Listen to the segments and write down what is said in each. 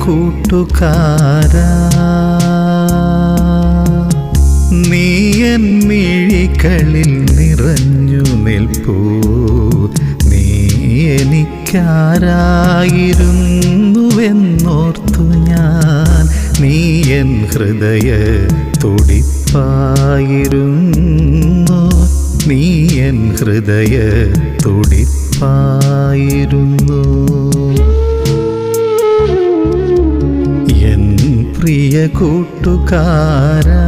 കൂട്ടുകാരാ നീ എൻ മിഴികളിൽ നിറഞ്ഞു നിൽപ്പൂ നീ എനിക്കാരായിരുന്നുവെന്നോർത്തു ഞാൻ നീ എൻ ഹൃദയ തുടിപ്പായിരുന്നു നീ എൻ ഹൃദയ തുടിപ്പായിരുന്നു എൻ പ്രിയ കൂട്ടുകാരാ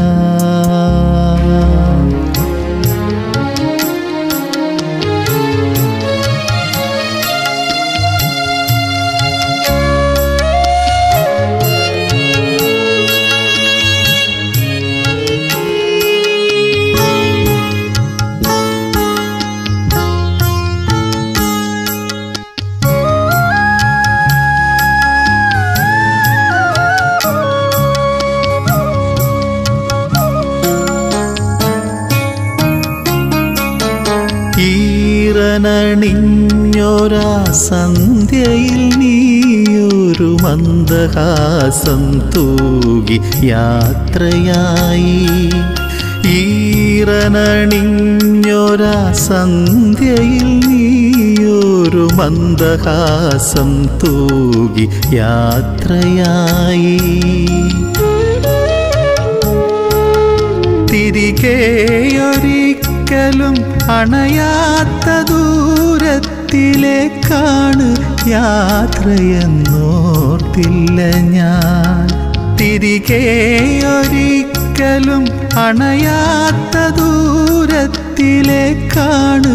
ഈറനണിഞ്ഞൊരാ സന്ധ്യയിൽ നീയൊരു മന്ദഹാസം തൂകി യാത്രയായി ഈറനണിഞ്ഞൊരാ സന്ധ്യയിൽ നീയൊരു മന്ദഹാസം തൂകി യാത്രയായി തിരികെ ഒരിക്കലും അണയാത്ത ദൂരത്തിലേക്കാണ് യാത്രയെന്നോർത്തില്ല ഞാൻ തിരികെ ഒരിക്കലും അണയാത്ത ദൂരത്തിലേക്കാണ്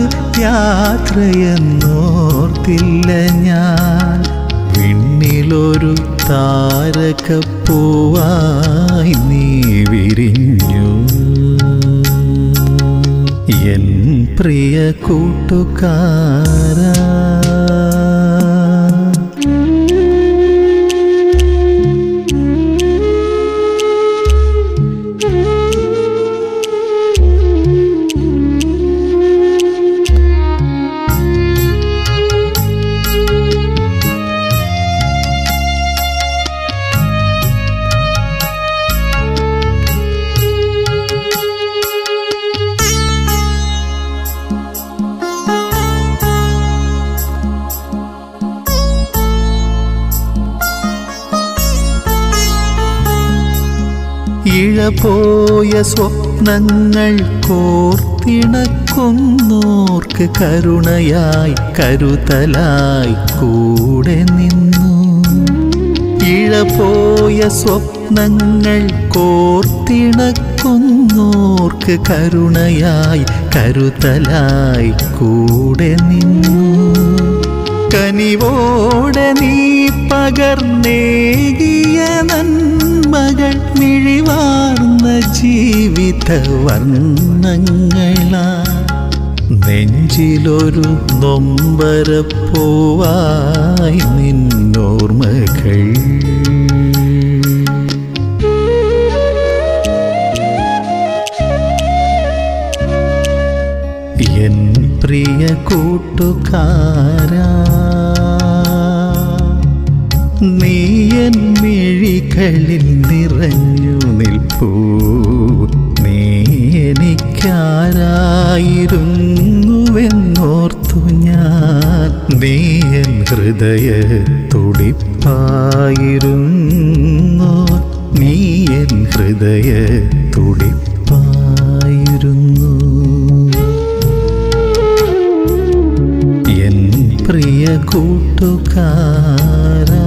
യാത്രയെന്നോർത്തില്ല ഞാൻ വിണ്ണിലൊരു താരകപ്പൂവായി നീ വിരിഞ്ഞു എൻ പ്രിയ കൂട്ടുകാരാ ഇഴപോയ സ്വപ്നങ്ങൾ കോർത്തിണക്കുന്നോർക്ക് കരുണയായി കരുതലായി കൂടെ നിന്നു ഇഴപോയ സ്വപ്നങ്ങൾ കോർത്തിണക്കുന്നോർക്ക് കരുണയായി കരുതലായി കൂടെ നിന്നു കനിവോടെ നീ പകർന്നേകിയ നന്മകൾ മിഴിവാർന്ന ജീവിത വർണ്ണങ്ങളാ നെഞ്ചിലൊരു നൊമ്പരപ്പൂവായി നിന്നോർമ്മകൾ എൻ പ്രിയ കൂട്ടുകാരാ നീ എൻ മിഴികളിൽ നിറഞ്ഞു നിൽപ്പൂ നീ എനിക്കാരായിരുന്നുവെന്നോർത്തു ഞാൻ നീ എൻ ഹൃദയ തുടിപ്പായിരുന്നു നീ എൻ ഹൃദയ തുടിപ്പായിരുന്നു എൻ പ്രിയ കൂട്ടുകാരാ